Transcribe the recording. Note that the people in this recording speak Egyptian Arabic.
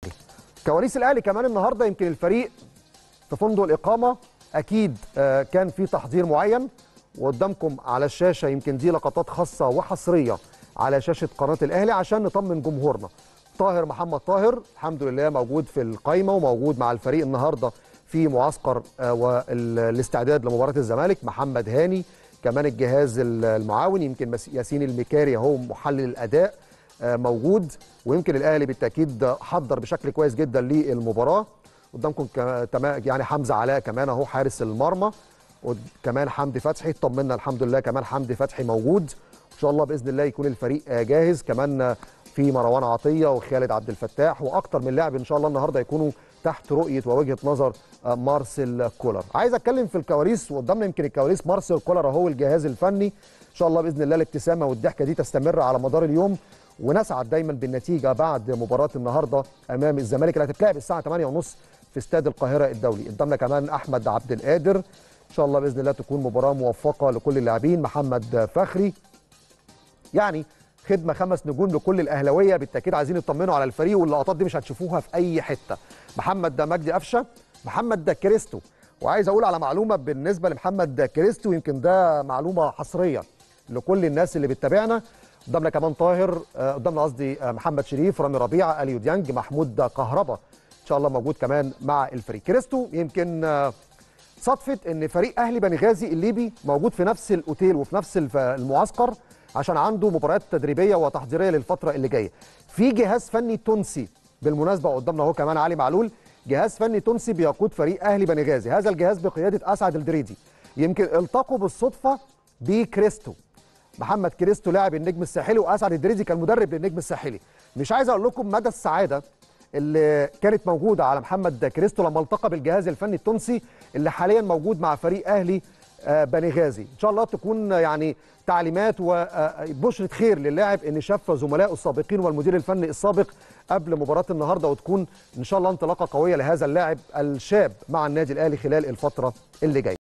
كواليس الاهلي كمان النهارده يمكن الفريق في فندق الاقامه اكيد آه، كان في تحضير معين وقدامكم على الشاشه يمكن دي لقطات خاصه وحصريه على شاشه قناه الاهلي عشان نطمن جمهورنا طاهر محمد طاهر الحمد لله موجود في القايمه وموجود مع الفريق النهارده في معسكر آه، والاستعداد لمباراه الزمالك محمد هاني كمان الجهاز المعاون يمكن مس- ياسين المكاري اهو محلل الاداء آه، موجود ويمكن الاهلي بالتاكيد حضر بشكل كويس جدا للمباراه قدامكم كما- تما- يعني حمزه علاء كمان اهو حارس المرمى وكمان حمدي فتحي اطمنا الحمد لله كمان حمدي فتحي موجود ان شاء الله باذن الله يكون الفريق آه، جاهز كمان آه، في مروان عطيه وخالد عبد الفتاح واكتر من لاعب ان شاء الله النهارده يكونوا تحت رؤيه ووجهه نظر آه، مارسيل كولر عايز اتكلم في الكواليس وقدامنا يمكن الكواليس مارسيل كولر اهو الجهاز الفني ان شاء الله باذن الله الابتسامه والضحكه دي تستمر على مدار اليوم ونسعد دايما بالنتيجه بعد مباراه النهارده امام الزمالك اللي هتتلعب الساعه 8:30 في استاد القاهره الدولي قدامنا كمان احمد عبد القادر ان شاء الله باذن الله تكون مباراه موفقه لكل اللاعبين محمد فخري يعني خدمه خمس نجوم لكل الاهلاويه بالتاكيد عايزين يطمنوا على الفريق واللقطات دي مش هتشوفوها في اي حته محمد ده مجدي قفشه محمد ده كريستو وعايز اقول على معلومه بالنسبه لمحمد ده كريستو يمكن ده معلومه حصريه لكل الناس اللي بتتابعنا قدامنا كمان طاهر آه، قدامنا قصدي آه، محمد شريف رامي ربيعه اليو ديانج محمود كهربا ان شاء الله موجود كمان مع الفريق كريستو يمكن آه، صدفه ان فريق اهلي بني غازي الليبي موجود في نفس الاوتيل وفي نفس الف- المعسكر عشان عنده مباريات تدريبيه وتحضيريه للفتره اللي جايه. في جهاز فني تونسي بالمناسبه قدامنا اهو كمان علي معلول جهاز فني تونسي بيقود فريق اهلي بني غازي، هذا الجهاز بقياده اسعد الدريدي. يمكن التقوا بالصدفه بكريستو. محمد كريستو لاعب النجم الساحلي واسعد الدريدي كان مدرب للنجم الساحلي. مش عايز اقول لكم مدى السعاده اللي كانت موجوده على محمد كريستو لما التقى بالجهاز الفني التونسي اللي حاليا موجود مع فريق اهلي آه، بني غازي ان شاء الله تكون آه، يعني تعليمات وبشرة خير للاعب ان شاف زملائه السابقين والمدير الفني السابق قبل مباراة النهارده وتكون ان شاء الله انطلاقة قوية لهذا اللاعب الشاب مع النادي الاهلي خلال الفترة اللي جاية